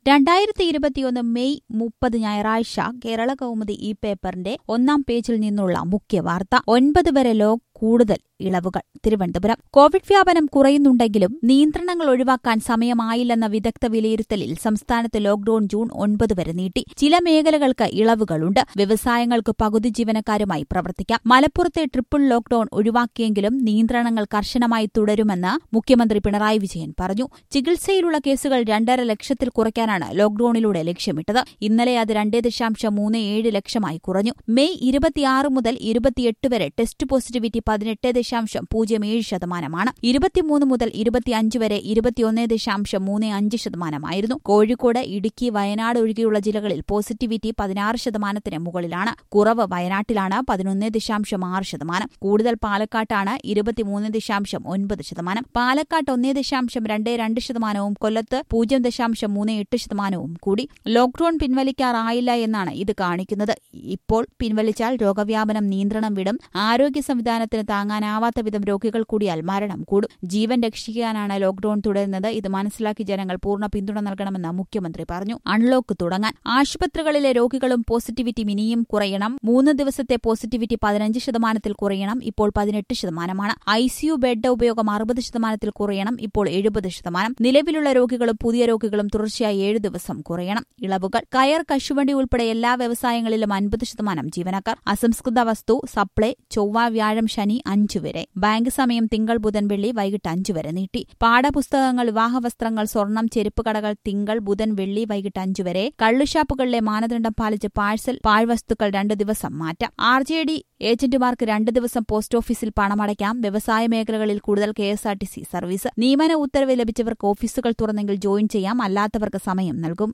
രണ്ടായിരത്തി ഇരുപത്തിയൊന്ന് മെയ് മുപ്പത് ഞായറാഴ്ച കേരള കൗമുദി ഈ പേപ്പറിന്റെ ഒന്നാം പേജിൽ നിന്നുള്ള മുഖ്യ വാർത്ത ഒൻപത് വരെ ലോക് കൂടുതൽ ഇളവുകൾ തിരുവനന്തപുരം കോവിഡ് വ്യാപനം കുറയുന്നുണ്ടെങ്കിലും നിയന്ത്രണങ്ങൾ ഒഴിവാക്കാൻ സമയമായില്ലെന്ന വിദഗ്ധ വിലയിരുത്തലിൽ സംസ്ഥാനത്ത് ലോക്ഡൌൺ ജൂൺ ഒൻപത് വരെ നീട്ടി ചില മേഖലകൾക്ക് ഇളവുകളുണ്ട് വ്യവസായങ്ങൾക്ക് പകുതി ജീവനക്കാരുമായി പ്രവർത്തിക്കാം മലപ്പുറത്തെ ട്രിപ്പിൾ ലോക്ഡൌൺ ഒഴിവാക്കിയെങ്കിലും നിയന്ത്രണങ്ങൾ കർശനമായി തുടരുമെന്ന് മുഖ്യമന്ത്രി പിണറായി വിജയൻ പറഞ്ഞു ചികിത്സയിലുള്ള കേസുകൾ രണ്ടര ലക്ഷത്തിൽ കുറയ്ക്കാനാണ് ലോക്ഡൌണിലൂടെ ലക്ഷ്യമിട്ടത് ഇന്നലെ അത് രണ്ടേ ദശാംശം മൂന്ന് ഏഴ് ലക്ഷമായി കുറഞ്ഞു മെയ് ഇരുപത്തിയാറ് മുതൽ ഇരുപത്തിയെട്ട് വരെ ടെസ്റ്റ് പോസിറ്റിവിറ്റി പതിനെട്ട് ദശാംശം പൂജ്യം ഏഴ് ശതമാനമാണ് ഇരുപത്തിമൂന്ന് മുതൽ ഇരുപത്തിയഞ്ച് വരെ ഇരുപത്തിയൊന്ന് ദശാംശം മൂന്ന് അഞ്ച് ശതമാനമായിരുന്നു കോഴിക്കോട് ഇടുക്കി വയനാട് ഒഴികെയുള്ള ജില്ലകളിൽ പോസിറ്റിവിറ്റി പതിനാറ് ശതമാനത്തിന് മുകളിലാണ് കുറവ് വയനാട്ടിലാണ് പതിനൊന്ന് ദശാംശം ആറ് ശതമാനം കൂടുതൽ പാലക്കാട്ടാണ് ഇരുപത്തിമൂന്ന് ദശാംശം ഒൻപത് ശതമാനം പാലക്കാട്ട് ഒന്നേ ദശാംശം രണ്ട് രണ്ട് ശതമാനവും കൊല്ലത്ത് പൂജ്യം ദശാംശം മൂന്ന് എട്ട് ശതമാനവും കൂടി ലോക്ഡൌൺ പിൻവലിക്കാറായില്ല എന്നാണ് ഇത് കാണിക്കുന്നത് ഇപ്പോൾ പിൻവലിച്ചാൽ രോഗവ്യാപനം നിയന്ത്രണം വിടും ആരോഗ്യ സംവിധാനത്തിന് താങ്ങാനാവാത്ത വിധം രോഗികൾ കൂടിയാൽ മരണം കൂടും ജീവൻ രക്ഷിക്കാനാണ് ലോക്ഡൌൺ തുടരുന്നത് ഇത് മനസ്സിലാക്കി ജനങ്ങൾ പൂർണ്ണ പിന്തുണ നൽകണമെന്ന് മുഖ്യമന്ത്രി പറഞ്ഞു അൺലോക്ക് തുടങ്ങാൻ ആശുപത്രികളിലെ രോഗികളും പോസിറ്റിവിറ്റി ഇനിയും കുറയണം മൂന്ന് ദിവസത്തെ പോസിറ്റിവിറ്റി പതിനഞ്ച് ശതമാനത്തിൽ കുറയണം ഇപ്പോൾ പതിനെട്ട് ശതമാനമാണ് ഐസിയു ബെഡ് ഉപയോഗം അറുപത് ശതമാനത്തിൽ കുറയണം ഇപ്പോൾ എഴുപത് ശതമാനം നിലവിലുള്ള രോഗികളും പുതിയ രോഗികളും തുടർച്ചയായി ഏഴ് ദിവസം കുറയണം ഇളവുകൾ കയർ കശുവണ്ടി ഉൾപ്പെടെ എല്ലാ വ്യവസായങ്ങളിലും അൻപത് ശതമാനം ജീവനക്കാർ അസംസ്കൃത വസ്തു സപ്ലൈ ചൊവ്വ വ്യാഴം ശനി അഞ്ചു വരെ ബാങ്ക് സമയം തിങ്കൾ ബുധൻ വെള്ളി വൈകിട്ട് അഞ്ചു വരെ നീട്ടി പാഠപുസ്തകങ്ങൾ വിവാഹവസ്ത്രങ്ങൾ സ്വർണം ചെരുപ്പ് കടകൾ തിങ്കൾ ബുധൻ വെള്ളി വൈകിട്ട് അഞ്ചു വരെ കള്ളുഷാപ്പുകളിലെ മാനദണ്ഡം പാലിച്ച് പാഴ്സൽ പാഴ്വസ്തുക്കൾ രണ്ട് ദിവസം മാറ്റാം ആർ ജെ ഡി ഏജന്റുമാർക്ക് രണ്ട് ദിവസം പോസ്റ്റ് ഓഫീസിൽ പണമടയ്ക്കാം വ്യവസായ മേഖലകളിൽ കൂടുതൽ K S R T C service നിയമന ഉത്തരവ് ലഭിച്ചവർക്ക് ഓഫീസുകൾ തുറന്നെങ്കിൽ ജോയിൻ ചെയ്യാം അല്ലാത്തവർക്ക് സമയം നൽകും